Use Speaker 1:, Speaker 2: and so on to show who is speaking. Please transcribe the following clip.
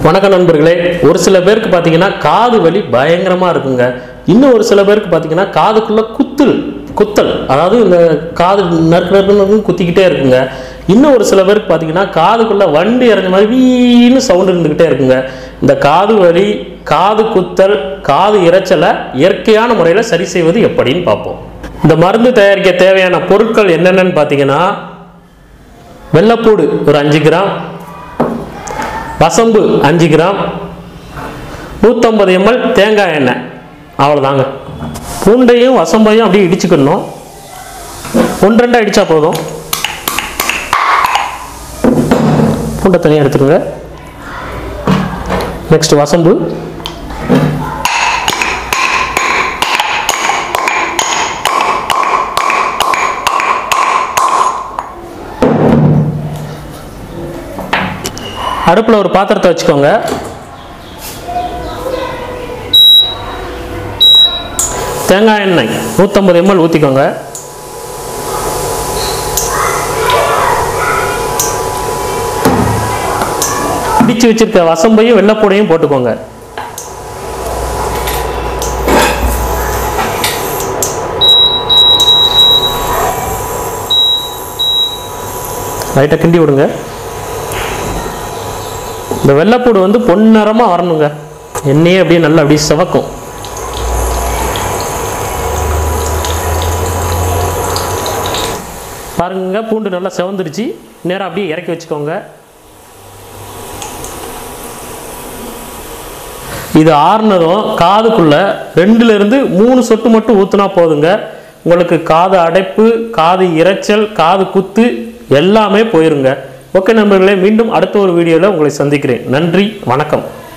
Speaker 1: வணக்கம் நண்பர்களே ஒரு சில பேருக்கு பார்த்தீங்கன்னா காது வலி பயங்கரமாக இருக்குங்க இன்னும் ஒரு சில பேருக்கு பார்த்தீங்கன்னா காதுக்குள்ள குத்தல் குத்தல் அதாவது இந்த காது நறுக்கு நறுக்குன்னு குத்திக்கிட்டே இருக்குங்க இன்னும் ஒரு சில பேருக்கு பார்த்தீங்கன்னா காதுக்குள்ள வண்டி இறஞ்ச மாதிரி வீன்னு சவுண்ட் இருந்துக்கிட்டே இருக்குங்க இந்த காது வலி காது குத்தல் காது இரைச்சலை இயற்கையான முறையில் சரி செய்வது எப்படின்னு பார்ப்போம் இந்த மருந்து தயாரிக்க தேவையான பொருட்கள் என்னென்னு பார்த்தீங்கன்னா வெள்ளைப்பூடு ஒரு அஞ்சு கிராம் வசம்பு அஞ்சு கிராம் நூற்றம்பது எம்எல் தேங்காய் எண்ணெய் அவ்வளோதாங்க பூண்டையும் வசம்பையும் அப்படியே இடிச்சுக்கணும் ஒன்று ரெண்டாக இடித்தா போதும் பூண்டை தனியாக எடுத்துக்கோங்க நெக்ஸ்ட் வசம்பு அடுப்பில் ஒரு பாத்திரத்தை வச்சுக்கோங்க தேங்காய் எண்ணெய் நூற்றம்பது எம்எல் ஊற்றிக்கோங்க பிடிச்சு வச்சிருக்க வசம்பையும் வெள்ளைப்பூடையும் போட்டுக்கோங்க லைட்டாக கிண்டி விடுங்க இந்த வெள்ளைப்பூடு வந்து பொன்னிறமாக வரணுங்க எண்ணெயே அப்படியே நல்லா அப்படியே சிவக்கும் பாருங்க பூண்டு நல்லா செவந்துருச்சு நேராக அப்படியே இறக்கி வச்சுக்கோங்க இது ஆறுனதும் காதுக்குள்ள ரெண்டுல இருந்து மூணு சொட்டு மட்டும் ஊத்துனா போதுங்க உங்களுக்கு காது அடைப்பு காது இரைச்சல் காது குத்து எல்லாமே போயிருங்க ஓகே நண்பர்களே மீண்டும் அடுத்த ஒரு வீடியோவில் உங்களை சந்திக்கிறேன் நன்றி வணக்கம்